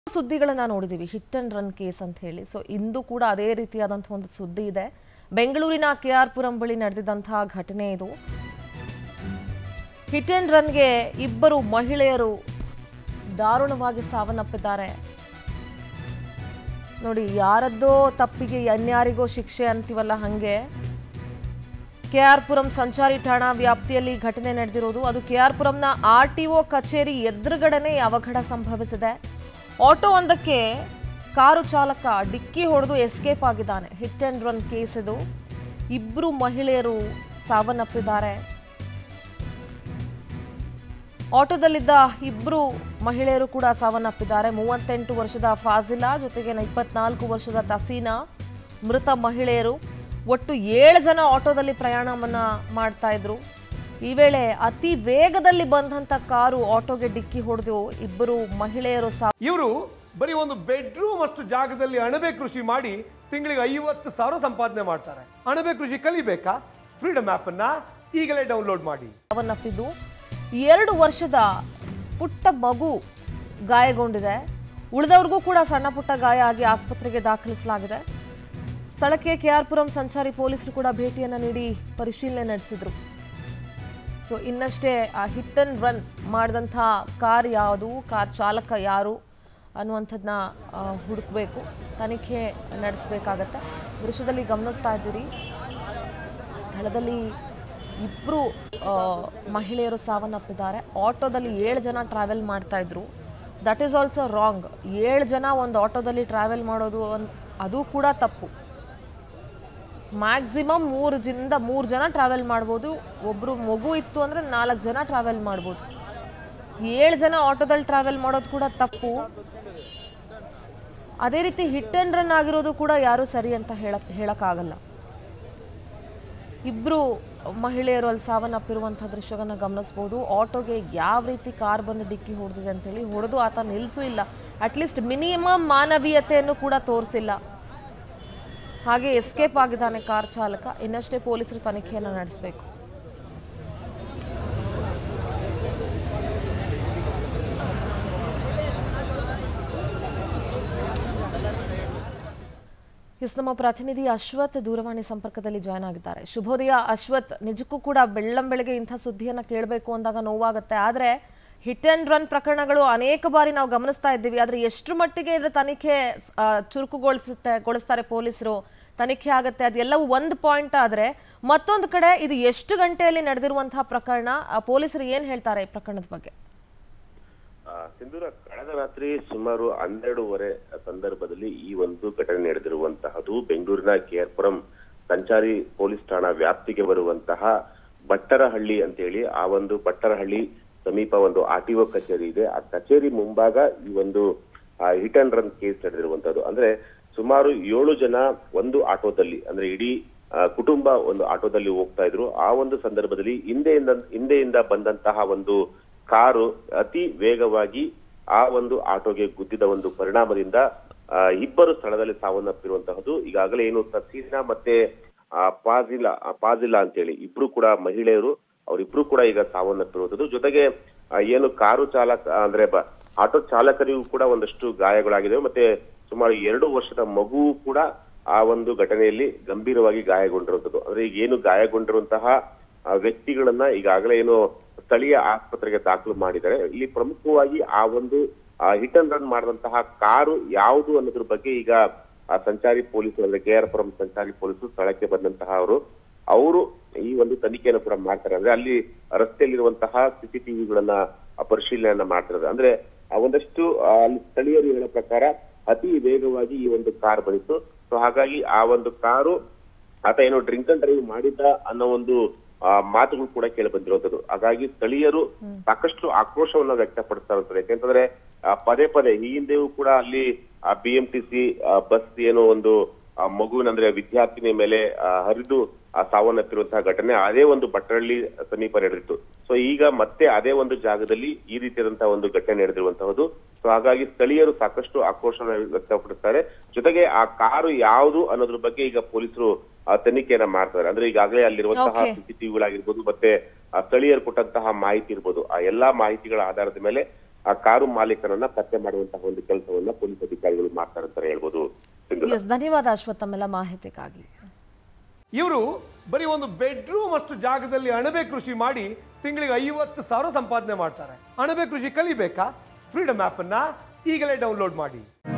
ಸುದ್ದಿಗಳನ್ನ ನೋಡಿದೀವಿ hit and run case ಅಂತ ಹೇಳಿ ಸೊ ಇಂದು ಕೂಡ ಅದೇ ರೀತಿಯಾದಂತಹ ಒಂದು ಸುದ್ದಿ ಇದೆ ಬೆಂಗಳೂರಿನ ಕೆ ಆರ್ ಪುರಂ ಬಳಿ ನಡೆದಿದ್ದಂತಹ ಘಟನೆ ಇದು ಹಿಟ್ ಅಂಡ್ ರನ್ಗೆ ಇಬ್ಬರು ಮಹಿಳೆಯರು ದಾರುಣವಾಗಿ ಸಾವನ್ನಪ್ಪಿದ್ದಾರೆ ನೋಡಿ ಯಾರದ್ದೋ ತಪ್ಪಿಗೆ ಅನ್ಯಾರಿಗೋ ಶಿಕ್ಷೆ ಅಂತೀವಲ್ಲ ಹಂಗೆ ಕೆ ಆರ್ ಪುರಂ ಸಂಚಾರಿ ಠಾಣಾ ವ್ಯಾಪ್ತಿಯಲ್ಲಿ ಘಟನೆ ನಡೆದಿರೋದು ಅದು ಕೆ ಆರ್ ಪುರಂನ ಆರ್ ಟಿ ಒ ಕಚೇರಿ ಎದುರುಗಡೆನೆ ಈ ಅವಘಡ ಸಂಭವಿಸಿದೆ ಆಟೋ ಒಂದಕ್ಕೆ ಕಾರು ಚಾಲಕ ಡಿಕ್ಕಿ ಹೊಡೆದು ಎಸ್ಕೇಪ್ ಆಗಿದ್ದಾನೆ ಹಿಟ್ ಅಂಡ್ ರನ್ ಕೇಸ್ ಇದು ಇಬ್ಬರು ಮಹಿಳೆಯರು ಸಾವನ್ನಪ್ಪಿದ್ದಾರೆ ಆಟೋದಲ್ಲಿದ್ದ ಇಬ್ಬರು ಮಹಿಳೆಯರು ಕೂಡ ಸಾವನ್ನಪ್ಪಿದ್ದಾರೆ ಮೂವತ್ತೆಂಟು ವರ್ಷದ ಫಾಜಿಲಾ ಜೊತೆಗೆ ಇಪ್ಪತ್ನಾಲ್ಕು ವರ್ಷದ ತಸೀನಾ ಮೃತ ಮಹಿಳೆಯರು ಒಟ್ಟು ಏಳು ಜನ ಆಟೋದಲ್ಲಿ ಪ್ರಯಾಣವನ್ನ ಮಾಡ್ತಾ ಇದ್ರು ಈ ವೇಳೆ ಅತಿ ವೇಗದಲ್ಲಿ ಬಂದಂತ ಕಾರು ಆಟೋಗೆ ಡಿಕ್ಕಿ ಹೊಡೆದು ಇಬ್ಬರು ಮಹಿಳೆಯರು ಸಾ ಇವರು ಬರೀ ಒಂದು ಬೆಡ್ರೂಮ್ ಅಷ್ಟು ಜಾಗದಲ್ಲಿ ಅಣಬೆ ಕೃಷಿ ಮಾಡಿ ತಿಂಗಳಿಗೆ ಐವತ್ತು ಸಾವಿರ ಸಂಪಾದನೆ ಮಾಡ್ತಾರೆ ಅಣಬೆ ಕೃಷಿ ಕಲಿಬೇಕಾ ಫ್ರೀಡಮ್ ಅನ್ನ ಈಗಲೇ ಡೌನ್ಲೋಡ್ ಮಾಡಿ ಸಾವನ್ನಪ್ಪಿದ್ದು ಎರಡು ವರ್ಷದ ಪುಟ್ಟ ಮಗು ಗಾಯಗೊಂಡಿದೆ ಉಳಿದವ್ರಿಗೂ ಕೂಡ ಸಣ್ಣ ಪುಟ್ಟ ಗಾಯ ಆಗಿ ಆಸ್ಪತ್ರೆಗೆ ದಾಖಲಿಸಲಾಗಿದೆ ಸ್ಥಳಕ್ಕೆ ಕೆಆರ್ ಪುರಂ ಸಂಚಾರಿ ಪೊಲೀಸರು ಕೂಡ ಭೇಟಿಯನ್ನ ನೀಡಿ ಪರಿಶೀಲನೆ ನಡೆಸಿದ್ರು ಸೊ ಇನ್ನಷ್ಟೇ ಆ ಹಿಟ್ ಅಂಡ್ ರನ್ ಮಾಡಿದಂಥ ಕಾರ್ ಯಾವುದು ಕಾರ್ ಚಾಲಕ ಯಾರು ಅನ್ನುವಂಥದ್ದನ್ನ ಹುಡುಕಬೇಕು ತನಿಖೆ ನಡೆಸಬೇಕಾಗತ್ತೆ ದೃಶ್ಯದಲ್ಲಿ ಗಮನಿಸ್ತಾ ಇದ್ದೀರಿ ಸ್ಥಳದಲ್ಲಿ ಇಬ್ಬರು ಮಹಿಳೆಯರು ಸಾವನ್ನಪ್ಪಿದ್ದಾರೆ ಆಟೋದಲ್ಲಿ ಏಳು ಜನ ಟ್ರಾವೆಲ್ ಮಾಡ್ತಾ ಇದ್ರು ದಟ್ ಈಸ್ ಆಲ್ಸೋ ರಾಂಗ್ ಏಳು ಜನ ಒಂದು ಆಟೋದಲ್ಲಿ ಟ್ರಾವೆಲ್ ಮಾಡೋದು ಅನ್- ಅದು ಕೂಡ ತಪ್ಪು ಮ್ಯಾಕ್ಸಿಮಮ್ ಮೂರು ಜಿಂದ ಮೂರು ಜನ ಟ್ರಾವೆಲ್ ಮಾಡ್ಬೋದು ಒಬ್ಬರು ಮಗು ಇತ್ತು ಅಂದರೆ ನಾಲ್ಕು ಜನ ಟ್ರಾವೆಲ್ ಮಾಡ್ಬೋದು ಏಳು ಜನ ಆಟೋದಲ್ಲಿ ಟ್ರಾವೆಲ್ ಮಾಡೋದು ಕೂಡ ತಪ್ಪು ಅದೇ ರೀತಿ ಹಿಟ್ ಆ್ಯಂಡ್ ರನ್ ಆಗಿರೋದು ಕೂಡ ಯಾರೂ ಸರಿ ಅಂತ ಹೇಳಕ್ ಹೇಳಕ್ಕಾಗಲ್ಲ ಇಬ್ಬರು ಮಹಿಳೆಯರು ಅಲ್ಲಿ ಸಾವನ್ನಪ್ಪಿರುವಂಥ ದೃಶ್ಯವನ್ನು ಗಮನಿಸ್ಬೋದು ಆಟೋಗೆ ಯಾವ ರೀತಿ ಕಾರ್ ಬಂದು ಡಿಕ್ಕಿ ಹೊಡೆದಿದೆ ಅಂತೇಳಿ ಹೊಡೆದು ಆತ ನಿಲ್ಲಿಸೂ ಇಲ್ಲ ಅಟ್ಲೀಸ್ಟ್ ಮಿನಿಮಮ್ ಮಾನವೀಯತೆಯನ್ನು ಕೂಡ ತೋರಿಸಿಲ್ಲ ಹಾಗೆ ಎಸ್ಕೇಪ್ ಆಗಿದ್ದಾನೆ ಕಾರ್ ಚಾಲಕ ಇನ್ನಷ್ಟೇ ಪೊಲೀಸರು ತನಿಖೆಯನ್ನು ನಡೆಸಬೇಕು ಎಸ್ ನಮ್ಮ ಪ್ರತಿನಿಧಿ ಅಶ್ವಥ್ ದೂರವಾಣಿ ಸಂಪರ್ಕದಲ್ಲಿ ಜಾಯ್ನ್ ಆಗಿದ್ದಾರೆ ಶುಭೋದಯ ಅಶ್ವಥ್ ನಿಜಕ್ಕೂ ಕೂಡ ಬೆಳ್ಳಂ ಬೆಳಗ್ಗೆ ಇಂಥ ಸುದ್ದಿಯನ್ನ ಕೇಳಬೇಕು ಅಂದಾಗ ನೋವಾಗುತ್ತೆ ಆದ್ರೆ ಹಿಟ್ ಅಂಡ್ ರನ್ ಪ್ರಕರಣಗಳು ಅನೇಕ ಬಾರಿ ನಾವು ಗಮನಿಸ್ತಾ ಇದ್ದೀವಿ ಆದ್ರೆ ಎಷ್ಟು ಮಟ್ಟಿಗೆ ಇದರ ತನಿಖೆ ಆ, ಚುರುಕುಗೊಳಿಸುತ್ತೆ ಗೊಳಿಸ್ತಾರೆ ಪೊಲೀಸರು ತನಿಖೆ ಆಗುತ್ತೆ ಅದೆಲ್ಲವೂ ಒಂದು ಪಾಯಿಂಟ್ ಆದ್ರೆ ಮತ್ತೊಂದು ಕಡೆ ಇದು ಎಷ್ಟು ಗಂಟೆಯಲ್ಲಿ ನಡೆದಿರುವಂತಹ ಪ್ರಕರಣ ಆ, ಪೊಲೀಸರು ಏನ್ ಹೇಳ್ತಾರೆ ಈ ಪ್ರಕರಣದ ಬಗ್ಗೆ ಆ, ಸಿಂಧೂರ ಕಳೆದ ರಾತ್ರಿ ಸುಮಾರು ಹನ್ನೆರಡೂವರೆ ಸಂದರ್ಭದಲ್ಲಿ ಈ ಒಂದು ಘಟನೆ ನಡೆದಿರುವಂತಹದ್ದು ಬೆಂಗಳೂರಿನ ಕೆಆರ್ಪುರಂ ಸಂಚಾರಿ ಪೊಲೀಸ್ ಠಾಣಾ ವ್ಯಾಪ್ತಿಗೆ ಬರುವಂತಹ ಬಟ್ಟರಹಳ್ಳಿ ಅಂತೇಳಿ ಆ ಒಂದು ಬಟ್ಟರಹಳ್ಳಿ ಸಮೀಪ ಒಂದು ಆರ್ ಟಿ ಒ ಕಚೇರಿ ಇದೆ ಆ ಕಚೇರಿ ಮುಂಭಾಗ ಈ ಒಂದು ಹಿಟ್ ಅಂಡ್ ರನ್ ಕೇಸ್ ನಡೆದಿರುವಂತದ್ದು ಅಂದ್ರೆ ಸುಮಾರು ಏಳು ಜನ ಒಂದು ಆಟೋದಲ್ಲಿ ಅಂದ್ರೆ ಇಡೀ ಆ, ಕುಟುಂಬ ಒಂದು ಆಟೋದಲ್ಲಿ ಹೋಗ್ತಾ ಇದ್ರು ಆ ಒಂದು ಸಂದರ್ಭದಲ್ಲಿ ಹಿಂದೆಯಿಂದ ಹಿಂದೆಯಿಂದ ಬಂದಂತಹ ಒಂದು ಕಾರು ಅತಿ ವೇಗವಾಗಿ ಆ ಒಂದು ಆಟೋಗೆ ಗುದ್ದಿದ ಒಂದು ಪರಿಣಾಮದಿಂದ ಆ, ಇಬ್ಬರು ಸ್ಥಳದಲ್ಲಿ ಸಾವನ್ನಪ್ಪಿರುವಂತಹದ್ದು ಈಗಾಗಲೇ ಏನು ತಸೀನಾ ಮತ್ತೆ ಆ, ಪಾಜಿಲಾ ಆ, ಪಾಜಿಲಾ ಅಂತೇಳಿ ಇಬ್ರು ಕೂಡ ಮಹಿಳೆಯರು ಅವರಿಬ್ರು ಕೂಡ ಈಗ ಸಾವನ್ನಪ್ಪಿರುವಂತದ್ದು ಜೊತೆಗೆ ಆ, ಏನು ಕಾರು ಚಾಲಕ ಅಂದ್ರೆ ಬ- ಆಟೋ ಚಾಲಕರಿಗೂ ಕೂಡ ಒಂದಷ್ಟು ಗಾಯಗಳಾಗಿವೆ ಮತ್ತೆ ಸುಮಾರು ಎರಡು ವರ್ಷದ ಮಗು ಕೂಡ ಆ ಒಂದು ಘಟನೆಯಲ್ಲಿ ಗಂಭೀರವಾಗಿ ಗಾಯಗೊಂಡಿರುವಂತದ್ದು ಅಂದ್ರೆ ಈಗ ಏನು ಗಾಯಗೊಂಡಿರುವಂತಹ ಆ ವ್ಯಕ್ತಿಗಳನ್ನ ಈಗಾಗಲೇ ಏನು ಸ್ಥಳೀಯ ಆಸ್ಪತ್ರೆಗೆ ದಾಖಲು ಮಾಡಿದ್ದಾರೆ ಇಲ್ಲಿ ಪ್ರಮುಖವಾಗಿ ಆ ಒಂದು ಹಿಟ್ ಅಂಡ್ ರನ್ ಮಾಡಿದಂತಹ ಕಾರು ಯಾವುದು ಅನ್ನೋದ್ರ ಬಗ್ಗೆ ಈಗ ಆ ಸಂಚಾರಿ ಪೊಲೀಸರು ಅಂದ್ರೆ ಕೆ ಆರ್ ಪುರಂ ಸಂಚಾರಿ ಪೊಲೀಸರು ಸ್ಥಳಕ್ಕೆ ಬಂದಂತಹ ಅವರು ಅವರು ಈ ಒಂದು ತನಿಖೆಯನ್ನು ಕೂಡ ಮಾಡ್ತಾರೆ ಅಂದ್ರೆ ಅಲ್ಲಿ ರಸ್ತೆಯಲ್ಲಿರುವಂತಹ ಸಿಸಿಟಿವಿಗಳನ್ನ ಪರಿಶೀಲನೆಯನ್ನ ಮಾಡ್ತಾರೆ ಅಂದ್ರೆ ಆ ಒಂದಷ್ಟು ಆ, ಅಲ್ಲಿ ಸ್ಥಳೀಯರು ಹೇಳೋ ಪ್ರಕಾರ ಅತಿ ವೇಗವಾಗಿ ಈ ಒಂದು ಕಾರ್ ಬಂದಿತ್ತು ಸೊ ಹಾಗಾಗಿ ಆ ಒಂದು ಕಾರು ಆತ ಏನೋ ಡ್ರಿಂಕ್ ಅಂಡ್ ಡ್ರೈವ್ ಮಾಡಿದ್ದ ಅನ್ನೋ ಒಂದು ಆ, ಮಾತುಗಳು ಕೂಡ ಕೇಳಿ ಬಂದಿರುವಂತದ್ದು ಹಾಗಾಗಿ ಸ್ಥಳೀಯರು ಸಾಕಷ್ಟು ಆಕ್ರೋಶವನ್ನ ವ್ಯಕ್ತಪಡಿಸ್ತಾ ಇರ್ತಾರೆ ಯಾಕೆಂತಂದ್ರೆ ಆ, ಪದೇ ಪದೇ ಈ ಹಿಂದೆಯೂ ಕೂಡ ಅಲ್ಲಿ B M T C bus ಏನೋ ಒಂದು ಆ, ಮಗುವಿನ ಅಂದ್ರೆ ವಿದ್ಯಾರ್ಥಿನಿ ಮೇಲೆ ಆ, ಹರಿದು ಆ, ಸಾವನ್ನಪ್ಪಿರುವಂತಹ ಘಟನೆ ಅದೇ ಒಂದು ಬಟ್ಟರಳ್ಳಿ ಸಮೀಪ ನಡೆದಿತ್ತು ಸೊ ಈಗ ಮತ್ತೆ ಅದೇ ಒಂದು ಜಾಗದಲ್ಲಿ ಈ ರೀತಿಯಾದಂತಹ ಒಂದು ಘಟನೆ ನಡೆದಿರುವಂತಹದ್ದು ಸೊ ಹಾಗಾಗಿ ಸ್ಥಳೀಯರು ಸಾಕಷ್ಟು ಆಕ್ರೋಶನ ವ್ಯಕ್ತಪಡಿಸ್ತಾರೆ ಜೊತೆಗೆ ಆ ಕಾರು ಯಾವುದು ಅನ್ನೋದ್ರ ಬಗ್ಗೆ ಈಗ ಪೊಲೀಸರು ಆ, ತನಿಖೆಯನ್ನ ಮಾಡ್ತಾರೆ ಅಂದ್ರೆ ಈಗಾಗಲೇ ಅಲ್ಲಿರುವಂತಹ Okay. ಸಿಸಿಟಿವಿಗಳಾಗಿರ್ಬೋದು ಮತ್ತೆ ಆ ಸ್ಥಳೀಯರು ಕೊಟ್ಟಂತಹ ಮಾಹಿತಿ ಇರ್ಬೋದು ಆ ಎಲ್ಲಾ ಮಾಹಿತಿಗಳ ಆಧಾರದ ಮೇಲೆ ಆ ಕಾರು ಮಾಲೀಕನನ್ನ ಪತ್ತೆ ಮಾಡುವಂತಹ ಒಂದು ಕೆಲಸವನ್ನ ಪೊಲೀಸ್ ಅಧಿಕಾರಿಗಳು ಮಾಡ್ತಾರೆ ಅಂತ ಹೇಳ್ಬೋದು ಸಿಂಧು ಎಸ್ ಧನ್ಯವಾದ ಅಶ್ವಥ್ ತಮ್ಮೆಲ್ಲ ಮಾಹಿತಿಗಾಗಿ ಇವರು ಬರೀ ಒಂದು ಬೆಡ್ರೂಮ್ ಅಷ್ಟು ಜಾಗದಲ್ಲಿ ಅಣಬೆ ಕೃಷಿ ಮಾಡಿ ತಿಂಗಳಿಗೆ ಐವತ್ತು ಸಾವಿರ ಸಂಪಾದನೆ ಮಾಡ್ತಾರೆ ಅಣಬೆ ಕೃಷಿ ಕಲಿಬೇಕಾ ಫ್ರೀಡಮ್ ಆ್ಯಪನ್ನು ಈಗಲೇ ಡೌನ್ಲೋಡ್ ಮಾಡಿ